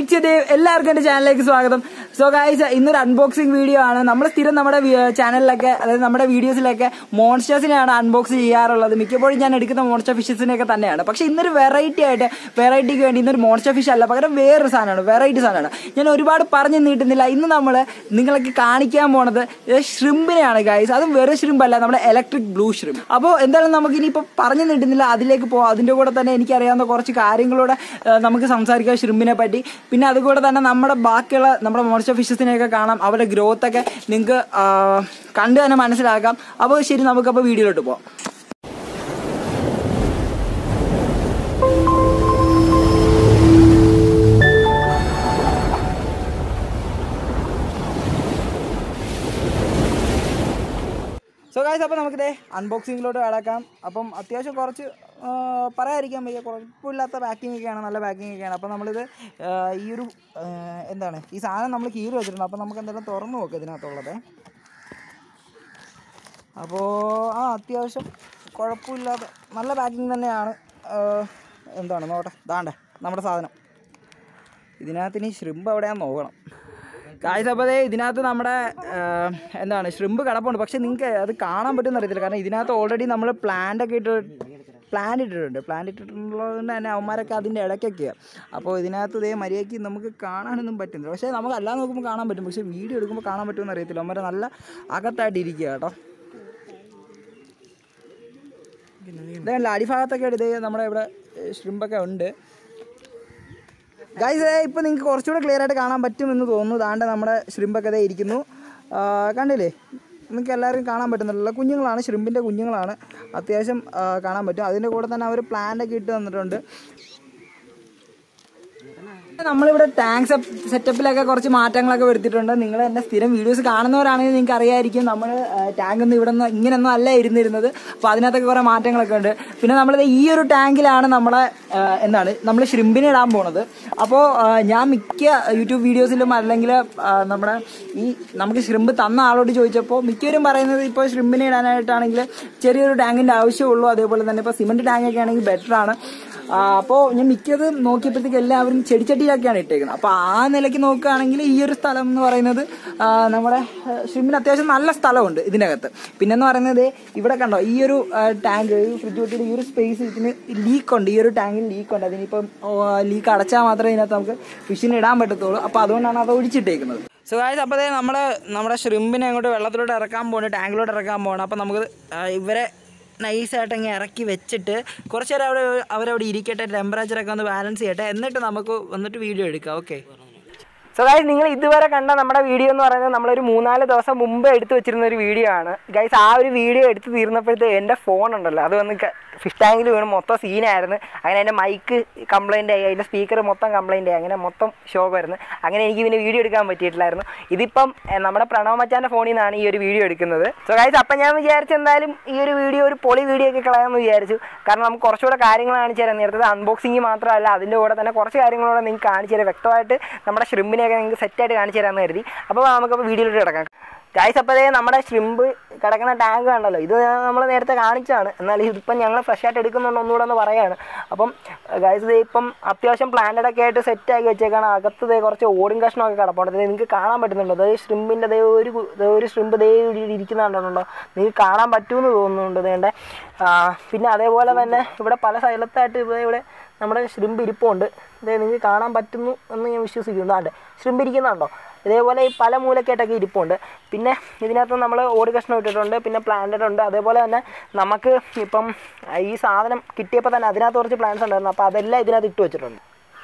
നിത്യദേവ് എല്ലാവർക്കും എന്റെ ചാനലിലേക്ക് സ്വാഗതം സോ ഗൈസ് ഇന്നൊരു അൺബോക്സിംഗ് വീഡിയോ ആണ് നമ്മൾ സ്ഥിരം നമ്മുടെ വി- ചാനലിലൊക്കെ അതായത് നമ്മുടെ വീഡിയോസിലൊക്കെ മോൺസ്റ്റേഴ്സിനെയാണ് അൺബോക്സ് ചെയ്യാറുള്ളത് മിക്കപ്പോഴും ഞാൻ എടുക്കുന്ന മോൺസ്റ്റർ ഫിഷസിനെയൊക്കെ തന്നെയാണ് പക്ഷെ ഇന്നൊരു വെറൈറ്റി ആയിട്ട് വെറൈറ്റിക്ക് വേണ്ടി ഇന്നൊരു മോൺസ്റ്റർ ഫിഷ് അല്ല പകരം വേറൊരു സാധനമാണ് വെറൈറ്റി സാധനമാണ് ഞാൻ ഒരുപാട് പറഞ്ഞു നീട്ടുന്നില്ല ഇന്ന് നമ്മൾ നിങ്ങൾക്ക് കാണിക്കാൻ പോണത് ഷ്രിമ്പിനെയാണ് ഗൈസ് അതും വെറും ഷ്രിമ്പ് അല്ല നമ്മുടെ ഇലക്ട്രിക് ബ്ലൂ ഷ്രിമ്പ് അപ്പോൾ എന്തായാലും നമുക്ക് ഇനിയിപ്പോൾ പറഞ്ഞു നീട്ടുന്നില്ല അതിലേക്ക് പോകാം അതിൻ്റെ കൂടെ തന്നെ എനിക്കറിയാവുന്ന കുറച്ച് കാര്യങ്ങളൂടെ ആ, നമുക്ക് സംസാരിക്കാം ഷ്രിമ്പിനെ പറ്റി പിന്നെ അതുകൂടെ തന്നെ നമ്മുടെ ബാക്കിയുള്ള നമ്മുടെ മോൺസ്റ്റർ ഫിഷസിനെയൊക്കെ കാണാം അവരുടെ ഗ്രോത്ത് ഒക്കെ നിങ്ങൾക്ക് കണ്ടു തന്നെ മനസ്സിലാക്കാം അപ്പോൾ ശരി നമുക്കപ്പോൾ വീഡിയോയിലോട്ട് പോകാം സോ ഗായ്സ് അപ്പോൾ നമുക്കിതേ അൺബോക്സിങ്ങിലോട്ട് കടക്കാം അപ്പം അത്യാവശ്യം കുറച്ച് ആ, പറയാതിരിക്കാൻ വയ്യ കുഴപ്പമില്ലാത്ത പാക്കിംഗ് ഒക്കെയാണ് നല്ല പാക്കിംഗ് ഒക്കെയാണ് അപ്പോൾ നമ്മളിത് ആ, ഈ ഒരു ആ, എന്താണ് ഈ സാധനം നമ്മൾ കീറി വെച്ചിട്ടുണ്ട് അപ്പോൾ നമുക്ക് എന്തായാലും തുറന്നു നോക്കാം ഇതിനകത്തുള്ളത് അപ്പോൾ ആ അത്യാവശ്യം കുഴപ്പമില്ലാത്ത നല്ല പാക്കിംഗ് തന്നെയാണ് ആ, എന്താണ് നോട്ടെ ദാണ്ടേ നമ്മുടെ സാധനം ഇതിനകത്ത് ഇനി ഷ്രിമ്പ് എവിടെയാന്ന് നോക്കണം കാഴ്ച അപ്പോൾ ഇതിനകത്ത് നമ്മുടെ ആ, എന്താണ് ഷ്രിമ്പ് കിടപ്പുണ്ട് പക്ഷെ നിങ്ങൾക്ക് അത് കാണാൻ പറ്റുമെന്ന് അറിയത്തില്ല കാരണം ഇതിനകത്ത് ഓൾറെഡി നമ്മൾ പ്ലാന്റ് ഒക്കെ ഇട്ട് പ്ലാന്റ് ഇട്ടിട്ടുണ്ട് പ്ലാന്റ് ഇട്ടിട്ടുള്ളത് കൊണ്ട് തന്നെ അവന്മാരൊക്കെ അതിൻ്റെ ഇടയ്ക്കൊക്കെയാണ് അപ്പോൾ ഇതിനകത്ത് ഇതേ മര്യാദയ്ക്ക് നമുക്ക് കാണാനൊന്നും പറ്റുന്നില്ല പക്ഷേ നമുക്ക് അല്ലാതെ നോക്കുമ്പോൾ കാണാൻ പറ്റും പക്ഷേ വീഡിയോ എടുക്കുമ്പോൾ കാണാൻ പറ്റുമെന്ന് അറിയത്തില്ല അവന്മാരെ നല്ല അകത്തായിട്ട് ഇരിക്കുക കേട്ടോ ഇതല്ല അടിഭാഗത്തൊക്കെ ഇതേ നമ്മുടെ ഇവിടെ ഷ്രിമ്പൊക്കെ ഉണ്ട് ഗൈസ് ഇപ്പം നിങ്ങൾക്ക് കുറച്ചുകൂടെ ക്ലിയർ ആയിട്ട് കാണാൻ പറ്റുമെന്ന് തോന്നുന്നു ദാണ്ട് നമ്മുടെ ഷ്രിമ്പൊക്കെ ഇതേ ഇരിക്കുന്നു ആ, കണ്ടില്ലേ നിങ്ങൾക്ക് എല്ലാവർക്കും കാണാൻ പറ്റുന്നുണ്ടല്ലോ കുഞ്ഞുങ്ങളാണ് ഷ്രിമ്പിൻ്റെ കുഞ്ഞുങ്ങളാണ് അത്യാവശ്യം ആ, കാണാൻ പറ്റും അതിൻ്റെ കൂടെ തന്നെ അവർ പ്ലാന്റൊക്കെ ഇട്ട് തന്നിട്ടുണ്ട് നമ്മളിവിടെ ടാങ്ക് സെറ്റപ്പിലൊക്കെ കുറച്ച് മാറ്റങ്ങളൊക്കെ വരുത്തിയിട്ടുണ്ട് നിങ്ങൾ എൻ്റെ സ്ഥിരം വീഡിയോസ് കാണുന്നവരാണെങ്കിൽ നിങ്ങൾക്ക് അറിയായിരിക്കും നമ്മൾ ടാങ്ക് ഒന്നും ഇവിടെ നിന്ന് ഇങ്ങനെയൊന്നും അല്ല ഇരുന്നിരുന്നത് അപ്പോൾ അതിനകത്തൊക്കെ കുറേ മാറ്റങ്ങളൊക്കെ ഉണ്ട് പിന്നെ നമ്മളിത് ഈ ഒരു ടാങ്കിലാണ് നമ്മളെ ആ, എന്താണ് നമ്മൾ ഷ്രിമ്പിനെ ഇടാൻ പോണത് അപ്പോൾ ഞാൻ മിക്ക യൂട്യൂബ് വീഡിയോസിലും അല്ലെങ്കിൽ ആ, നമ്മുടെ ഈ നമുക്ക് ഷ്രിമ്പ് തന്ന ആളോട് ചോദിച്ചപ്പോൾ മിക്കവരും പറയുന്നത് ഇപ്പോൾ ഷ്രിമ്പിനെ ഇടാനായിട്ടാണെങ്കിൽ ചെറിയൊരു ടാങ്കിൻ്റെ ആവശ്യമുള്ളൂ അതേപോലെ തന്നെ ഇപ്പോൾ സിമെൻറ്റ് ടാങ്കൊക്കെ ആണെങ്കിൽ ബെറ്ററാണ് അപ്പോൾ ഞാൻ മിക്കത് നോക്കിയപ്പോഴത്തേക്ക് എല്ലാവരും ചെടിച്ചട്ടിയിലൊക്കെയാണ് ഇട്ടേക്കുന്നത് അപ്പോൾ ആ നിലയ്ക്ക് നോക്കുകയാണെങ്കിൽ ഈ ഒരു സ്ഥലം എന്ന് പറയുന്നത് ആ, നമ്മുടെ ഷ്രിമ്പിന് അത്യാവശ്യം നല്ല സ്ഥലമുണ്ട് ഇതിനകത്ത് പിന്നെന്ന് പറയുന്നത് ഇവിടെ കണ്ടോ ഈ ഒരു ടാങ്ക് ഈ ഫ്രിഡ്ജ് കുട്ടിയുടെ ഈ ഒരു സ്പേസ് ഇതിന് ലീക്ക് ഉണ്ട് ഈ ഒരു ടാങ്കിൽ ലീക്ക് ഉണ്ട് അതിനിപ്പം ലീക്ക് അടച്ചാൽ മാത്രമേ ഇതിനകത്ത് നമുക്ക് ഫിഷിന് ഇടാൻ പറ്റത്തുള്ളൂ അപ്പോൾ അതുകൊണ്ടാണ് അത് ഒഴിച്ചിട്ടേക്കുന്നത് സോ ഗായ്സ് അപ്പോൾ നമ്മൾ നമ്മുടെ ഷ്രിമ്പിനെ അങ്ങോട്ട് വെള്ളത്തിലോട്ട് ഇറക്കാൻ പോകണം ടാങ്കിലോട്ട് ഇറക്കാൻ പോകണം അപ്പോൾ നമുക്ക് ആ, ഇവരെ നൈസായിട്ട് അങ്ങ് ഇറക്കി വെച്ചിട്ട് കുറച്ച് നേരം അവിടെ അവരവിടെ ഇരിക്കട്ടെ ടെമ്പറേച്ചറൊക്കെ ഒന്ന് ബാലൻസ് ചെയ്യട്ടെ എന്നിട്ട് നമുക്ക് വന്നിട്ട് വീഡിയോ എടുക്കാം ഓക്കെ സോ ഗൈസ് നിങ്ങൾ ഇതുവരെ കണ്ട നമ്മുടെ വീഡിയോ എന്ന് പറയുന്നത് നമ്മളൊരു മൂന്നാല് ദിവസം മുമ്പ് എടുത്തു വെച്ചിരുന്ന ഒരു വീഡിയോ ആണ് ഗൈസ് ആ ഒരു വീഡിയോ എടുത്ത് തീർന്നപ്പോഴത്തെ എൻ്റെ ഫോൺ ഉണ്ടല്ലോ അത് വന്ന് ഫിഷ് ടാങ്കിൽ വീണ് മൊത്തം സീനായിരുന്നു അങ്ങനെ എൻ്റെ മൈക്ക് കംപ്ലൈൻ്റ് ആയി അതിൻ്റെ സ്പീക്കർ മൊത്തം കംപ്ലൈൻ്റ് ആയി അങ്ങനെ മൊത്തം ശോകമായിരുന്നു അങ്ങനെ എനിക്ക് പിന്നെ വീഡിയോ എടുക്കാൻ പറ്റിയിട്ടില്ലായിരുന്നു ഇതിപ്പം എ, നമ്മുടെ പ്രണവ് മച്ചാൻ്റെ ഫോണിൽ നിന്നാണ് ഈ ഒരു വീഡിയോ എടുക്കുന്നത് സോ ഗൈസ് അപ്പം ഞാൻ വിചാരിച്ചു എന്തായാലും ഈ ഒരു വീഡിയോ ഒരു പൊളി വീഡിയോ ഒക്കെ കളയാമെന്ന് വിചാരിച്ചു കാരണം നമുക്ക് കുറച്ചുകൂടെ കാര്യങ്ങൾ കാണിച്ചു തരാം നേരത്തെ അൺബോക്സിങ് മാത്രമല്ല അതിൻ്റെ കൂടെ തന്നെ കുറച്ച് കാര്യങ്ങളൂടെ നിങ്ങൾക്ക് കാണിച്ചു തരാം വ്യക്തമായിട്ട് നമ്മുടെ ഷ്രിമ്പിനെയൊക്കെ നിങ്ങൾക്ക് സെറ്റായിട്ട് കാണിച്ചു തരാമെന്ന് കരുതി അപ്പോൾ നമുക്കപ്പോൾ വീഡിയോയിലോട്ട് കിടക്കാം ഗൈസ് അപ്പോഴേ നമ്മുടെ ഷ്രിമ്പ് കിടക്കുന്ന ടാങ്ക് കണ്ടല്ലോ ഇത് നമ്മൾ നേരത്തെ കാണിച്ചാണ് എന്നാൽ ഇതിപ്പം ഞങ്ങൾ ഫ്രഷ് ആയിട്ട് എടുക്കുന്നുണ്ട് ഒന്നുകൂടെ ഒന്ന് പറയാണ് അപ്പം ഗൈസ് ഇത് ഇപ്പം അത്യാവശ്യം പ്ലാന്റഡ് ഒക്കെ ആയിട്ട് സെറ്റ് ആക്കി വെച്ചേക്കാണ് അകത്ത് ദേ കുറച്ച് ഓടും കഷ്ണമൊക്കെ കിടപ്പുണ്ട് ഇത് നിങ്ങൾക്ക് കാണാൻ പറ്റുന്നുണ്ടോ അതായത് ഷ്രിമ്പിൻ്റെ ദേ ഒരു കു- ദേ ഒരു ഷ്രിമ്പ് ദേ ഇരിക്കുന്നുണ്ടോ നിങ്ങൾക്ക് കാണാൻ പറ്റുമെന്ന് തോന്നുന്നുണ്ട് വേണ്ട പിന്നെ അതേപോലെ തന്നെ ഇവിടെ പല സ്ഥലത്തായിട്ട് ഇവിടെ ഇവിടെ നമ്മുടെ ഷ്രിമ്പ് ഇരിപ്പുണ്ട് ഇത് നിങ്ങൾക്ക് കാണാൻ പറ്റുന്നു എന്ന് ഞാൻ വിശ്വസിക്കുന്നു അതെ ഷ്രിമ്പ് ഇരിക്കുന്നുണ്ടോ ഇതേപോലെ ഈ പല മൂലക്കായിട്ടൊക്കെ ഇരിപ്പുണ്ട് പിന്നെ ഇതിനകത്ത് നമ്മൾ ഓട് കഷ്ണം ഇട്ടിട്ടുണ്ട് പിന്നെ പ്ലാന്റഡ് ഉണ്ട് അതേപോലെ തന്നെ നമുക്ക് ഇപ്പം ഈ സാധനം കിട്ടിയപ്പോൾ തന്നെ അതിനകത്ത് കുറച്ച് പ്ലാന്റ്സ് ഉണ്ടായിരുന്നു അപ്പോൾ അതെല്ലാം ഇതിനകത്ത് ഇട്ട് വെച്ചിട്ടുണ്ട്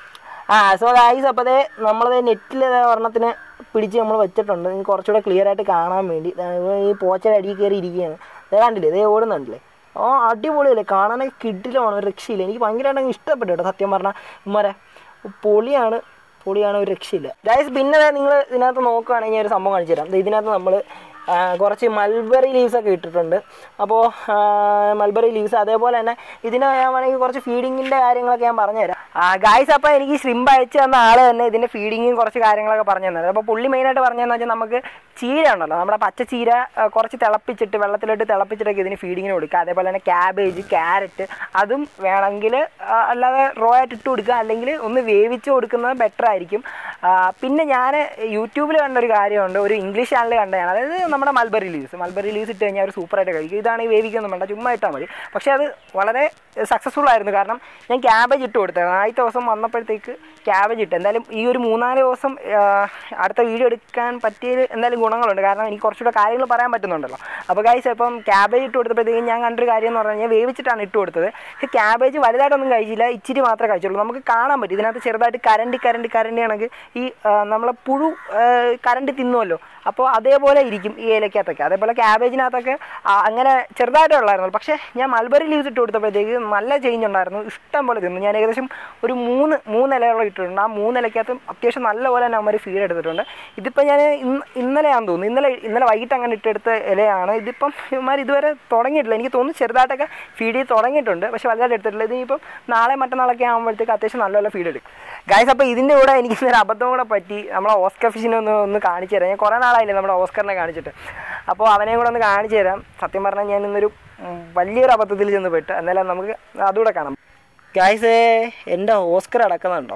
ആ സോ ഗൈസ് അപ്പോൾ അതേ നമ്മളത് നെറ്റിൽ ഒരെണ്ണത്തിന് പിടിച്ച് നമ്മൾ വെച്ചിട്ടുണ്ട് നിങ്ങൾക്ക് കുറച്ചുകൂടെ ക്ലിയർ ആയിട്ട് കാണാൻ വേണ്ടി ദാ ഇവിടെ ഈ പോച്ചയുടെ അടിയിൽ കയറി ഇരിക്കുകയാണ് ഇതേ കണ്ടില്ലേ ഇതേ ഓടുന്നുണ്ടല്ലേ ഓ അടിപൊളിയല്ലേ കാണാനൊക്കെ കിഡിലാണ് ഒരു രക്ഷയില്ല എനിക്ക് ഭയങ്കരമായിട്ട് അങ്ങ് ഇഷ്ടപ്പെട്ടു കേട്ടോ സത്യം പറഞ്ഞാൽ ഉമ്മരെ പൊളിയാണ് പൊളിയാണ് ഒരു രക്ഷയില്ല ഗൈസ് പിന്നെ നിങ്ങൾ ഇതിനകത്ത് നോക്കുകയാണെങ്കിൽ ഒരു സംഭവം കാണിച്ചു തരാം ദേ ഇതിനകത്ത് നമ്മൾ ആ, കുറച്ച് മൽബറി ലീവ്സ് ഒക്കെ ഇട്ടിട്ടുണ്ട് അപ്പോൾ മൽബറി ലീവ്സ് അതേപോലെ തന്നെ ഇതിന് ഞാൻ വേണമെങ്കിൽ കുറച്ച് ഫീഡിങ്ങിൻ്റെ കാര്യങ്ങളൊക്കെ ഞാൻ പറഞ്ഞുതരാം ഗായ്സ് അപ്പോൾ എനിക്ക് ശ്രിമ്പ് അയച്ചു തന്ന ആൾ തന്നെ ഇതിൻ്റെ ഫീഡിങ്ങും കുറച്ച് കാര്യങ്ങളൊക്കെ പറഞ്ഞു തന്നത് അപ്പോൾ പുള്ളി മെയിനായിട്ട് പറഞ്ഞതെന്ന് വെച്ചാൽ നമുക്ക് ചീര ഉണ്ടല്ലോ നമ്മുടെ പച്ച ചീര ആ, കുറച്ച് തിളപ്പിച്ചിട്ട് വെള്ളത്തിലിട്ട് തിളപ്പിച്ചിട്ടൊക്കെ ഇതിന് ഫീഡിങ്ങിന് കൊടുക്കുക അതേപോലെ തന്നെ ക്യാബേജ് ക്യാരറ്റ് അതും വേണമെങ്കിൽ ആ, അല്ലാതെ റോ ആയിട്ട് ഇട്ട് കൊടുക്കുക അല്ലെങ്കിൽ ഒന്ന് വേവിച്ച് കൊടുക്കുന്നത് ബെറ്റർ ആയിരിക്കും ആ, പിന്നെ ഞാൻ യൂട്യൂബിൽ കണ്ട ഒരു കാര്യമുണ്ട് ഒരു ഇംഗ്ലീഷ് ചാനൽ കണ്ടതാണ് അതായത് നമ്മുടെ മൽബറി ലീവ്സ് മൽബറി ലീവ്സ് ഇട്ട് കഴിഞ്ഞാൽ അവർ സൂപ്പറായിട്ട് കഴിക്കും ഇതാണ് ഈ വേവിക്കൊന്നും വേണ്ട ചുമ്മാ ഇട്ടാൽ മതി പക്ഷേ അത് വളരെ സക്സസ്ഫുൾ ആയിരുന്നു കാരണം ഞാൻ ക്യാബേജ് ഇട്ട് കൊടുത്തായിരുന്നു ആദ്യത്തെ ദിവസം വന്നപ്പോഴത്തേക്ക് ക്യാബേജ് ഇട്ട് എന്തായാലും ഈ ഒരു മൂന്നാല് ദിവസം ആ, അടുത്ത വീഡിയോ എടുക്കാൻ പറ്റിയ എന്തായാലും ഗുണങ്ങളുണ്ട് കാരണം എനിക്ക് കുറച്ചുകൂടെ കാര്യങ്ങൾ പറയാൻ പറ്റുന്നുണ്ടല്ലോ അപ്പോൾ ഗൈസ് ഇപ്പം ക്യാബേജ് ഇട്ട് കൊടുത്തപ്പോഴത്തേക്കും ഞാൻ കണ്ടൊരു കാര്യം എന്ന് പറഞ്ഞു കഴിഞ്ഞാൽ വേവിച്ചിട്ടാണ് ഇട്ട് കൊടുത്തത് പക്ഷേ ക്യാബേജ് വലുതായിട്ടൊന്നും കഴിച്ചില്ല ഇച്ചിരി മാത്രമേ കഴിച്ചുള്ളൂ നമുക്ക് കാണാൻ പറ്റും ഇതിനകത്ത് ചെറുതായിട്ട് കരണ്ടി കരണ്ടി കരണ്ടി കണക്ക് ഈ ആ, നമ്മളെ പുഴു ആ, കരണ്ടി തിന്നുമല്ലോ അപ്പോൾ അതേപോലെ ഇരിക്കും ഈ ഏലക്കകത്തൊക്കെ അതേപോലെ ക്യാബേജിനകത്തൊക്കെ ആ, അങ്ങനെ ചെറുതായിട്ടേ ഉള്ളായിരുന്നു പക്ഷേ ഞാൻ മൽബറി ലീവ്സ് ഇട്ട് കൊടുത്തപ്പോഴത്തേക്ക് നല്ല ചേഞ്ച് ഉണ്ടായിരുന്നു ഇഷ്ടം പോലെ തിന്നു ഞാൻ ഏകദേശം ഒരു മൂന്ന് മൂന്ന് ഇലയോളം ഇട്ടിട്ടുണ്ട് ആ മൂന്ന് ഇലക്കകത്തും അത്യാവശ്യം നല്ല പോലെ തന്നെ അവന്മാർ ഫീഡ് എടുത്തിട്ടുണ്ട് ഇതിപ്പോൾ ഞാൻ ഇന്ന് ഇന്നലെയാണെന്ന് തോന്നുന്നു ഇന്നലെ ഇന്നലെ വൈകിട്ട് അങ്ങനെ ഇട്ടെടുത്ത ഇലയാണ് ഇതിപ്പം ഇവന്മാർ ഇതുവരെ തുടങ്ങിയിട്ടില്ല എനിക്ക് തോന്നുന്നു ചെറുതായിട്ടൊക്കെ ഫീഡ് ചെയ്ത് തുടങ്ങിയിട്ടുണ്ട് പക്ഷേ വലുതായിട്ട് എടുത്തിട്ടില്ല ഇതിനിപ്പം നാളെ മറ്റന്നാളൊക്കെ ആകുമ്പോഴത്തേക്ക് അത്യാവശ്യം നല്ലപോലെ ഫീഡ് എടുക്കും ഗായ്സ് അപ്പോൾ ഇതിൻ്റെ കൂടെ എനിക്ക് ഇന്നൊരു അബദ്ധം കൂടെ പറ്റി നമ്മളെ ഓസ്കർ ഫിഷിനെ ഒന്ന് ഒന്ന് കാണിച്ചു തരാം ഞാൻ കുറേ നാളായില്ലേ നമ്മുടെ ഓസ്കറിനെ കാണിച്ചിട്ട് അപ്പോൾ അവനെയും കൂടെ ഒന്ന് കാണിച്ചു തരാം സത്യം പറഞ്ഞാൽ ഞാൻ ഇന്നൊരു ഉം, വലിയൊരു അബദ്ധത്തിൽ ചെന്ന് പെട്ട് എന്നാലും നമുക്ക് അതുകൂടെ കാണാം ഗായ്സ് എൻ്റെ ഓസ്കർ അടക്കുന്നുണ്ടോ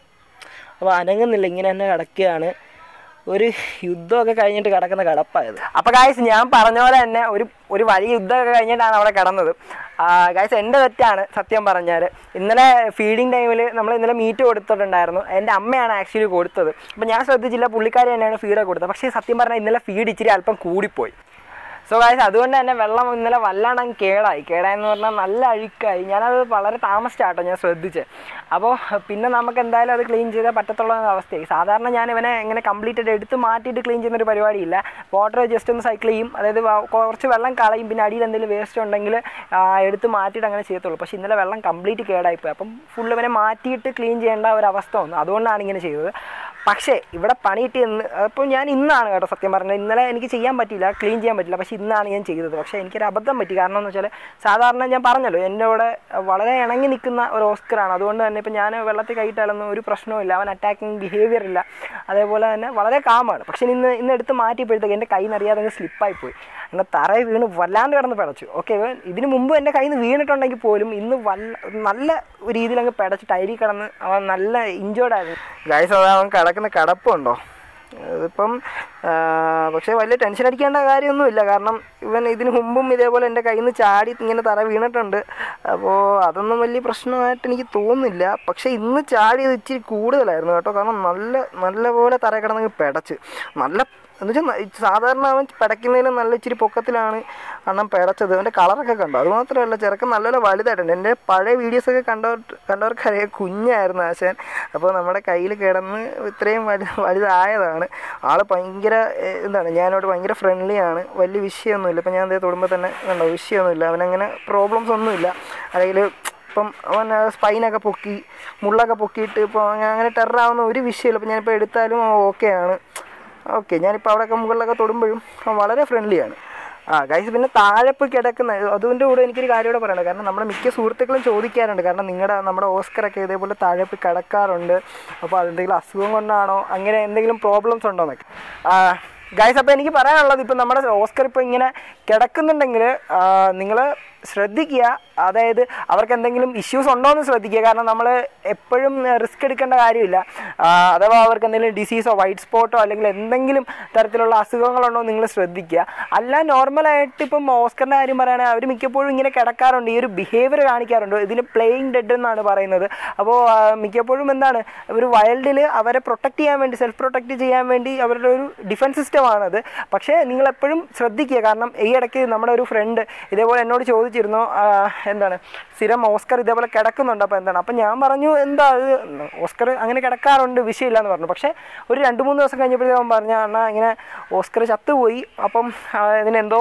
അപ്പോൾ അനങ്ങുന്നില്ല ഇങ്ങനെ തന്നെ കിടക്കുകയാണ് ഒരു യുദ്ധമൊക്കെ കഴിഞ്ഞിട്ട് കിടക്കുന്ന കിടപ്പായത് അപ്പോൾ ഗായ്സ് ഞാൻ പറഞ്ഞ പോലെ തന്നെ ഒരു ഒരു വലിയ യുദ്ധമൊക്കെ കഴിഞ്ഞിട്ടാണ് അവിടെ കിടന്നത് ഗായ്സ് എൻ്റെ തെറ്റാണ് സത്യം പറഞ്ഞാൽ ഇന്നലെ ഫീഡിങ് ടൈമിൽ നമ്മൾ ഇന്നലെ മീറ്റ് കൊടുത്തിട്ടുണ്ടായിരുന്നു എൻ്റെ അമ്മയാണ് ആക്ച്വലി കൊടുത്തത് അപ്പോൾ ഞാൻ ശ്രദ്ധിച്ചില്ല പുള്ളിക്കാരി തന്നെയാണ് ഫീഡൊക്കെ കൊടുത്തത് പക്ഷേ സത്യം പറഞ്ഞാൽ ഇന്നലെ ഫീഡ് ഇച്ചിരി അല്പം കൂടിപ്പോയി സോ ഗായ്സ് അതുകൊണ്ട് തന്നെ വെള്ളം ഇന്നലെ വല്ലാണ്ട് അങ്ങ് കേടായി കേടായെന്ന് പറഞ്ഞാൽ നല്ല അഴുക്കായി ഞാനത് വളരെ താമസിച്ചാട്ടോ ഞാൻ ശ്രദ്ധിച്ചത് അപ്പോൾ പിന്നെ നമുക്ക് എന്തായാലും അത് ക്ലീൻ ചെയ്താൽ പറ്റത്തുള്ള ഒരു അവസ്ഥയായി സാധാരണ ഞാൻ ഇവനെ ഇങ്ങനെ കംപ്ലീറ്റ് എടുത്ത് മാറ്റിയിട്ട് ക്ലീൻ ചെയ്യുന്ന ഒരു പരിപാടിയില്ല വാട്ടർ ജസ്റ്റ് ഒന്ന് സൈക്കിൾ ചെയ്യും അതായത് വ- കുറച്ച് വെള്ളം കളയും പിന്നെ അടിയിൽ എന്തെങ്കിലും വേസ്റ്റ് ഉണ്ടെങ്കിൽ ആ, എടുത്ത് മാറ്റിയിട്ട് അങ്ങനെ ചെയ്യത്തുള്ളൂ പക്ഷേ ഇന്നലെ വെള്ളം കംപ്ലീറ്റ് കേടായിപ്പോയി അപ്പം ഫുൾ ഇവനെ മാറ്റിയിട്ട് ക്ലീൻ ചെയ്യേണ്ട ഒരു അവസ്ഥ വന്നു അതുകൊണ്ടാണ് ഇങ്ങനെ ചെയ്തത് പക്ഷേ ഇവിടെ പണിയിട്ട് ഇന്ന് അപ്പോൾ ഞാൻ ഇന്നാണ് കേട്ടോ സത്യം പറഞ്ഞത് ഇന്നലെ എനിക്ക് ചെയ്യാൻ പറ്റിയില്ല ക്ലീൻ ചെയ്യാൻ പറ്റില്ല പക്ഷേ ഇന്നാണ് ഞാൻ ചെയ്തത് പക്ഷേ എനിക്കൊരു അബദ്ധം പറ്റി കാരണം എന്ന് വെച്ചാൽ സാധാരണ ഞാൻ പറഞ്ഞല്ലോ എൻ്റെ കൂടെ വളരെ ഇണങ്ങി നിൽക്കുന്ന ഒരു ഓസ്കറാണ് അതുകൊണ്ട് തന്നെ ഇപ്പം ഞാൻ വെള്ളത്തിൽ കൈയിട്ടാലൊന്നും ഒരു പ്രശ്നവും ഇല്ല അവൻ അറ്റാക്കിങ് ബിഹേവിയർ ഇല്ല അതേപോലെ തന്നെ വളരെ കാമാണ് പക്ഷേ ഇന്ന് ഇന്ന് എടുത്ത് മാറ്റിയപ്പോഴത്തേക്ക് എൻ്റെ കൈ നിറയാതെ അങ്ങ് സ്ലിപ്പായി പോയി അങ്ങനെ തറയിൽ വീണ് വല്ലാണ്ട് കിടന്ന് പിടച്ചു ഓക്കെ ഇതിന് മുമ്പ് എൻ്റെ കയ്യിൽ നിന്ന് വീണിട്ടുണ്ടെങ്കിൽ പോലും ഇന്ന് വല്ല നല്ല രീതിയിൽ അങ്ങ് പിടച്ച് ടൈരിൽ കിടന്ന് അവൻ നല്ല ഇഞ്ചേർഡ് ആയിരുന്നു ഗൈസ് അത് അവൻ കിടക്കുന്ന കിടപ്പുണ്ടോ ഇതിപ്പം ആ, പക്ഷേ വലിയ ടെൻഷൻ അടിക്കേണ്ട കാര്യമൊന്നുമില്ല കാരണം ഇവൻ ഇതിന് മുമ്പും ഇതേപോലെ എൻ്റെ കയ്യിൽ നിന്ന് ചാടി ഇങ്ങനെ തറ വീണിട്ടുണ്ട് അപ്പോൾ അതൊന്നും വലിയ പ്രശ്നമായിട്ട് എനിക്ക് തോന്നുന്നില്ല പക്ഷേ ഇന്ന് ചാടിയത് ഇച്ചിരി കൂടുതലായിരുന്നു കേട്ടോ കാരണം നല്ല നല്ല പോലെ തറ കിടന്നങ്ങ് പിടച്ച് നല്ല എന്ന് വെച്ചാൽ സാധാരണ അവൻ പിടയ്ക്കുന്നതിലും നല്ല ഇച്ചിരി പൊക്കത്തിലാണ് അണ്ണൻ പിടച്ചത് അവൻ്റെ കളറൊക്കെ കണ്ടോ അത് മാത്രമല്ല ചെറുക്കൻ നല്ലപോലെ വലുതായിട്ടുണ്ട് എൻ്റെ പഴയ വീഡിയോസൊക്കെ കണ്ടവർ കണ്ടവർക്കറിയാം കുഞ്ഞായിരുന്നു ആശാൻ അപ്പോൾ നമ്മുടെ കയ്യിൽ കിടന്ന് ഇത്രയും വലു വലുതായതാണ് ആൾ ഭയങ്കര ഏഹ്, എന്താണ് ഞാനോട് ഭയങ്കര ഫ്രണ്ട്ലിയാണ് വലിയ വിഷയമൊന്നുമില്ല ഇപ്പം ഞാൻ അതേ തൊടുമ്പോൾ തന്നെ കണ്ടോ വിഷയമൊന്നുമില്ല അവനങ്ങനെ പ്രോബ്ലംസ് ഒന്നുമില്ല അല്ലെങ്കിൽ ഇപ്പം അവൻ സ്പൈനൊക്കെ പൊക്കി മുള്ളൊക്കെ പൊക്കിയിട്ട് ഇപ്പോൾ അങ്ങനെ ടെററാവുന്ന ഒരു വിഷയമില്ല ഇപ്പം ഞാനിപ്പോൾ എടുത്താലും ഓക്കെയാണ് ഓക്കെ ഞാനിപ്പോൾ അവിടെയൊക്കെ മുകളിലൊക്കെ തൊടുമ്പോഴും അവൻ വളരെ ഫ്രണ്ട്ലിയാണ് ആ ഗൈസ് പിന്നെ താഴെ പോയി കിടക്കുന്ന അതുകൊണ്ട് കൂടെ എനിക്കൊരു കാര്യം കൂടെ പറയണം കാരണം നമ്മുടെ മിക്ക സുഹൃത്തുക്കളും ചോദിക്കാറുണ്ട് കാരണം നിങ്ങളുടെ നമ്മുടെ ഓസ്കറൊക്കെ ഇതേപോലെ താഴെ പോയി കിടക്കാറുണ്ട് അപ്പോൾ അതെന്തെങ്കിലും അസുഖം കൊണ്ടാണോ അങ്ങനെ എന്തെങ്കിലും പ്രോബ്ലംസ് ഉണ്ടോ എന്നൊക്കെ ഗൈസ് അപ്പോൾ എനിക്ക് പറയാനുള്ളത് ഇപ്പം നമ്മുടെ ഓസ്കർ ഇപ്പോൾ ഇങ്ങനെ കിടക്കുന്നുണ്ടെങ്കിൽ നിങ്ങൾ ശ്രദ്ധിക്കുക അതായത് അവർക്ക് എന്തെങ്കിലും ഇഷ്യൂസ് ഉണ്ടോ എന്ന് ശ്രദ്ധിക്കുക കാരണം നമ്മൾ എപ്പോഴും റിസ്ക് എടുക്കേണ്ട കാര്യമില്ല ആ, അഥവാ അവർക്ക് എന്തെങ്കിലും ഡിസീസോ വൈറ്റ് സ്പോട്ടോ അല്ലെങ്കിൽ എന്തെങ്കിലും തരത്തിലുള്ള അസുഖങ്ങളുണ്ടോ എന്ന് നിങ്ങൾ ശ്രദ്ധിക്കുക അല്ല നോർമലായിട്ട് ഇപ്പം ഓസ്കറിൻ്റെ കാര്യം പറയുകയാണെങ്കിൽ അവർ മിക്കപ്പോഴും ഇങ്ങനെ കിടക്കാറുണ്ട് ഈ ഒരു ബിഹേവിയർ കാണിക്കാറുണ്ട് ഇതിന് പ്ലേയിങ് ഡെഡ് എന്നാണ് പറയുന്നത് അപ്പോൾ മിക്കപ്പോഴും എന്താണ് ഒരു വൈൽഡിൽ അവരെ പ്രൊട്ടക്ട് ചെയ്യാൻ വേണ്ടി സെൽഫ് പ്രൊട്ടക്ട് ചെയ്യാൻ വേണ്ടി അവരുടെ ഒരു ഡിഫൻസ് സിസ്റ്റമാണത് പക്ഷേ നിങ്ങൾ എപ്പോഴും ശ്രദ്ധിക്കുക കാരണം ഈ ഇടയ്ക്ക് നമ്മുടെ ഒരു ഫ്രണ്ട് ഇതേപോലെ എന്നോട് ചോദിച്ചിരുന്നു ആ, എന്താണ് സ്ഥിരം ഓസ്കർ ഇതേപോലെ കിടക്കുന്നുണ്ട് അപ്പോൾ എന്താണ് അപ്പം ഞാൻ പറഞ്ഞു എന്താ ഇത് ഓസ്കർ അങ്ങനെ കിടക്കാറുണ്ട് വിഷയമില്ല എന്ന് പറഞ്ഞു പക്ഷേ ഒരു രണ്ട് മൂന്ന് ദിവസം കഴിഞ്ഞപ്പോഴത്തേക്കും അവൻ പറഞ്ഞു അണ്ണാ ഇങ്ങനെ ഓസ്കർ ചത്തുപോയി അപ്പം ആ, ഇതിനെന്തോ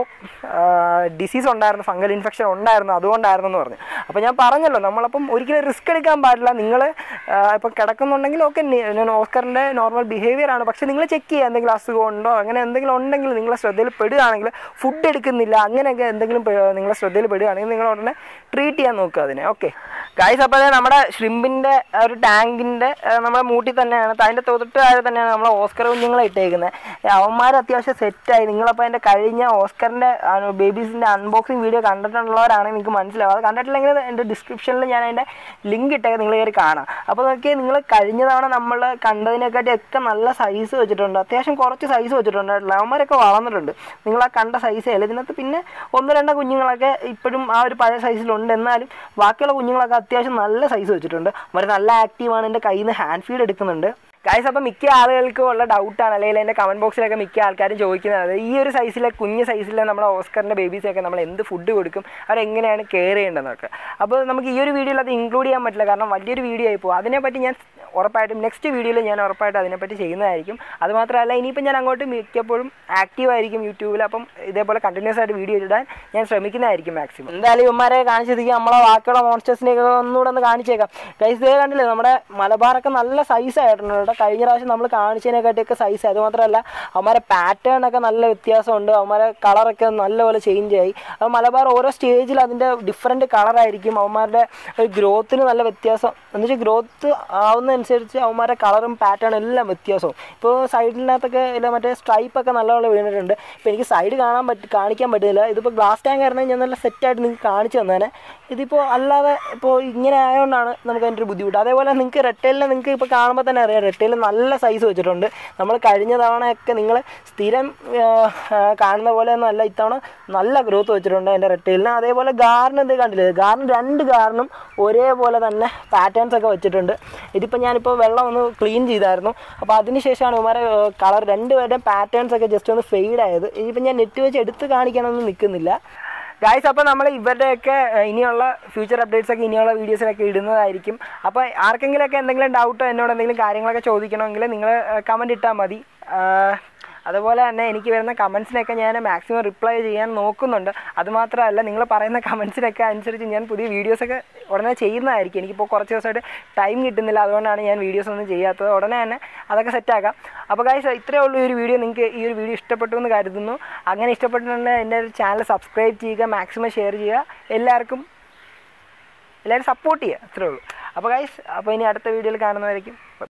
ഡിസീസ് ഉണ്ടായിരുന്നു ഫംഗൽ ഇൻഫെക്ഷൻ ഉണ്ടായിരുന്നു അതുകൊണ്ടായിരുന്നു എന്ന് പറഞ്ഞു അപ്പോൾ ഞാൻ പറഞ്ഞല്ലോ നമ്മളപ്പം ഒരിക്കലും റിസ്ക് എടുക്കാൻ പാടില്ല നിങ്ങൾ ഇപ്പം കിടക്കുന്നുണ്ടെങ്കിൽ ഓക്കെ ഓസ്കറിൻ്റെ നോർമൽ ബിഹേവിയർ ആണ് പക്ഷേ നിങ്ങൾ ചെക്ക് ചെയ്യുക എന്തെങ്കിലും അസുഖം ഉണ്ടോ അങ്ങനെ എന്തെങ്കിലും ഉണ്ടെങ്കിൽ നിങ്ങളെ ശ്രദ്ധയിൽ പെടുകയാണെങ്കിൽ ഫുഡ് എടുക്കുന്നില്ല അങ്ങനെയൊക്കെ എന്തെങ്കിലും പെ- നിങ്ങളെ ശ്രദ്ധയിൽ പെടുകയാണെങ്കിൽ നിങ്ങൾ ഉടനെ ട്രീറ്റ് ചെയ്യാൻ നോക്കുക അതിനെ ഓക്കെ ഗൈസ് അപ്പോൾ അത് നമ്മുടെ ഷ്രിമ്പിൻ്റെ ഒരു ടാങ്കിൻ്റെ നമ്മുടെ മൂട്ടിൽ തന്നെയാണ് അതിൻ്റെ തൊട്ട് താഴെ തന്നെയാണ് നമ്മൾ ഓസ്കർ കുഞ്ഞുങ്ങളെ ഇട്ടേക്കുന്നത് അവന്മാർ അത്യാവശ്യം സെറ്റായി നിങ്ങളപ്പോൾ എൻ്റെ കഴിഞ്ഞ ഓസ്കറിൻ്റെ ബേബീസിൻ്റെ അൺബോക്സിങ് വീഡിയോ കണ്ടിട്ടുള്ളവരാണെങ്കിൽ നിങ്ങൾക്ക് മനസ്സിലാവും അത് കണ്ടിട്ടില്ലെങ്കിൽ എൻ്റെ ഡിസ്ക്രിപ്ഷനിൽ ഞാൻ അതിൻ്റെ ലിങ്ക് ഇട്ടേക്ക് നിങ്ങൾ കയറി കാണാം അപ്പോൾ നോക്കി നിങ്ങൾ കഴിഞ്ഞ തവണ നമ്മൾ കണ്ടതിനെക്കാട്ടി ഒക്കെ നല്ല സൈസ് വെച്ചിട്ടുണ്ട് അത്യാവശ്യം കുറച്ച് സൈസ് വെച്ചിട്ടുണ്ട് അവന്മാരൊക്കെ വളർന്നിട്ടുണ്ട് നിങ്ങൾ ആ കണ്ട സൈസ് അല്ല ഇതിനകത്ത് പിന്നെ ഒന്ന് രണ്ട് കുഞ്ഞുങ്ങളൊക്കെ ഇപ്പോഴും ആ ഒരു പഴയ സൈസിലുണ്ട് എന്നാലും ബാക്കിയുള്ള കുഞ്ഞുങ്ങളൊക്കെ അത്യാവശ്യം നല്ല സൈസ് വെച്ചിട്ടുണ്ട് അവർ നല്ല ആക്റ്റീവാണ് എൻ്റെ കയ്യിൽ നിന്ന് ഹാൻഡ് ഫീഡ് എടുക്കുന്നുണ്ട് ഗൈസ് അപ്പം മിക്ക ആളുകൾക്കും ഉള്ള ഡൗട്ടാണ് അല്ലെങ്കിൽ എൻ്റെ കമൻറ്റ് ബോക്സിലൊക്കെ മിക്ക ആൾക്കാരും ചോദിക്കുന്നത് ഈ ഒരു സൈസിലെ കുഞ്ഞ് സൈസിലെ നമ്മുടെ ഓസ്കറിൻ്റെ ബേബീസൊക്കെ നമ്മൾ എന്ത് ഫുഡ് കൊടുക്കും അവരെങ്ങനെയാണ് കെയർ ചെയ്യേണ്ടതെന്നൊക്കെ അപ്പോൾ നമുക്ക് ഈ ഒരു വീഡിയോയിൽ അത് ഇൻക്ലൂഡ് ചെയ്യാൻ പറ്റില്ല കാരണം വലിയൊരു വീഡിയോ ആയി പോകും അതിനെപ്പറ്റി ഞാൻ ഉറപ്പായിട്ടും നെക്സ്റ്റ് വീഡിയോയിൽ ഞാൻ ഉറപ്പായിട്ടും അതിനെപ്പറ്റി ചെയ്യുന്നതായിരിക്കും അതുമാത്രമല്ല ഇനിയിപ്പോൾ ഞാൻ അങ്ങോട്ട് മിക്കപ്പോഴും ആക്റ്റീവ് ആയിരിക്കും യൂട്യൂബിൽ അപ്പം ഇതേപോലെ കണ്ടിന്യൂസ് ആയിട്ട് വീഡിയോ ഇടാൻ ഞാൻ ശ്രമിക്കുന്നതായിരിക്കും മാക്സിമം എന്തായാലും ഇവന്മാരെ കാണിച്ചതിക്ക് നമ്മളെ ബാക്കിയുള്ള മോൺസ്റ്റേഴ്സിനെയൊക്കെ ഒന്നുകൂടെ ഒന്ന് കാണിച്ചേക്കാം ഗൈസ് ഇതേ കണ്ടില്ലേ നമ്മുടെ മലബാറൊക്കെ നല്ല സൈസ് ആയിട്ടുണ്ട് കേട്ടോ കഴിഞ്ഞ പ്രാവശ്യം നമ്മൾ കാണിച്ചതിനെക്കാട്ടിയൊക്കെ സൈസ് അതുമാത്രമല്ല അവന്മാരെ പാറ്റേൺ ഒക്കെ നല്ല വ്യത്യാസമുണ്ട് അവന്മാരെ കളറൊക്കെ നല്ലപോലെ ചേഞ്ച് ആയി അപ്പോൾ മലബാർ ഓരോ സ്റ്റേജിൽ അതിൻ്റെ ഡിഫറെൻറ്റ് കളറായിരിക്കും അവന്മാരുടെ ഒരു ഗ്രോത്തിന് നല്ല വ്യത്യാസം എന്ന് വെച്ചാൽ ഗ്രോത്ത് ആവുന്നതനുസരിച്ച് അവന്മാരുടെ കളറും പാറ്റേണും എല്ലാം വ്യത്യാസവും ഇപ്പോൾ സൈഡിനകത്തൊക്കെ ഇല്ല മറ്റേ സ്ട്രൈപ്പ് ഒക്കെ നല്ലപോലെ വീണിട്ടുണ്ട് ഇപ്പോൾ എനിക്ക് സൈഡ് കാണാൻ പറ്റി കാണിക്കാൻ പറ്റുന്നില്ല ഇതിപ്പോൾ ഗ്ലാസ് ടാങ്ക് ആയിരുന്നെങ്കിൽ ഞാൻ നല്ല സെറ്റായിട്ട് നിങ്ങൾക്ക് കാണിച്ചു തന്നേനെ ഇതിപ്പോൾ അല്ലാതെ ഇപ്പോൾ ഇങ്ങനെ ആയതുകൊണ്ടാണ് നമുക്ക് അതിൻ്റെ ഒരു ബുദ്ധിമുട്ട് അതേപോലെ നിങ്ങൾക്ക് റെറ്റൈലിനെ നിങ്ങൾക്ക് ഇപ്പോൾ കാണുമ്പോൾ തന്നെ അറിയാം റെറ്റൈൽ നല്ല സൈസ് വെച്ചിട്ടുണ്ട് നമ്മൾ കഴിഞ്ഞ തവണയൊക്കെ നിങ്ങൾ സ്ഥിരം ആ, ആ, കാണുന്ന പോലെ ഒന്നും അല്ല ഇത്തവണ നല്ല ഗ്രോത്ത് വെച്ചിട്ടുണ്ട് എൻ്റെ റെറ്റൈലിന് അതേപോലെ ഗാർഡൻ എന്ത് കണ്ടില്ലേ ഗാർഡൻ രണ്ട് ഗാർഡനും ഒരേപോലെ തന്നെ പാറ്റേൺസ് ഒക്കെ വെച്ചിട്ടുണ്ട് ഇതിപ്പോൾ ഞാനിപ്പോൾ വെള്ളം ഒന്ന് ക്ലീൻ ചെയ്തായിരുന്നു അപ്പോൾ അതിന് ശേഷമാണ് ഇവന്മാരെ കളർ രണ്ടുപേരുടെയും പാറ്റേൺസ് ഒക്കെ ജസ്റ്റ് ഒന്ന് ഫെയ്ഡ് ആയത് ഇനിയിപ്പോൾ ഞാൻ നെറ്റ് വെച്ച് എടുത്ത് കാണിക്കാനൊന്നും നിൽക്കുന്നില്ല ഗായ്സ് അപ്പോൾ നമ്മൾ ഇവരുടെയൊക്കെ ഏഹ്, ഇനിയുള്ള ഫ്യൂച്ചർ അപ്ഡേറ്റ്സ് ഒക്കെ ഇനിയുള്ള വീഡിയോസിലൊക്കെ ഇടുന്നതായിരിക്കും അപ്പോൾ ആർക്കെങ്കിലുമൊക്കെ എന്തെങ്കിലും ഡൗട്ടോ എന്നോട് എന്തെങ്കിലും കാര്യങ്ങളൊക്കെ ചോദിക്കണമെങ്കിൽ നിങ്ങൾ കമൻറ്റ് ഇട്ടാൽ മതി ആഹ്, അതുപോലെ തന്നെ എനിക്ക് വരുന്ന കമൻസിനൊക്കെ ഞാൻ മാക്സിമം റിപ്ലൈ ചെയ്യാൻ നോക്കുന്നുണ്ട് അതുമാത്രമല്ല നിങ്ങൾ പറയുന്ന കമൻസിനൊക്കെ അനുസരിച്ച് ഞാൻ പുതിയ വീഡിയോസൊക്കെ ഉടനെ ചെയ്യുന്നതായിരിക്കും എനിക്കിപ്പോൾ കുറച്ച് ദിവസമായിട്ട് ടൈം കിട്ടുന്നില്ല അതുകൊണ്ടാണ് ഞാൻ വീഡിയോസ് ഒന്നും ചെയ്യാത്തത് ഉടനെ തന്നെ അതൊക്കെ സെറ്റാക്കാം അപ്പോൾ ഗൈസ് ഇത്രയേ ഉള്ളൂ ഈ ഒരു വീഡിയോ നിങ്ങൾക്ക് ഈ ഒരു വീഡിയോ ഇഷ്ടപ്പെട്ടു എന്ന് കരുതുന്നു അങ്ങനെ ഇഷ്ടപ്പെട്ടിട്ടുണ്ടെങ്കിൽ എൻ്റെ ചാനൽ സബ്സ്ക്രൈബ് ചെയ്യുക മാക്സിമം ഷെയർ ചെയ്യുക എല്ലാവർക്കും എല്ലാവരും സപ്പോർട്ട് ചെയ്യുക അത്രേ ഉള്ളൂ അപ്പോൾ ഗൈസ് അപ്പോൾ ഇനി അടുത്ത വീഡിയോയിൽ കാണുന്നതായിരിക്കും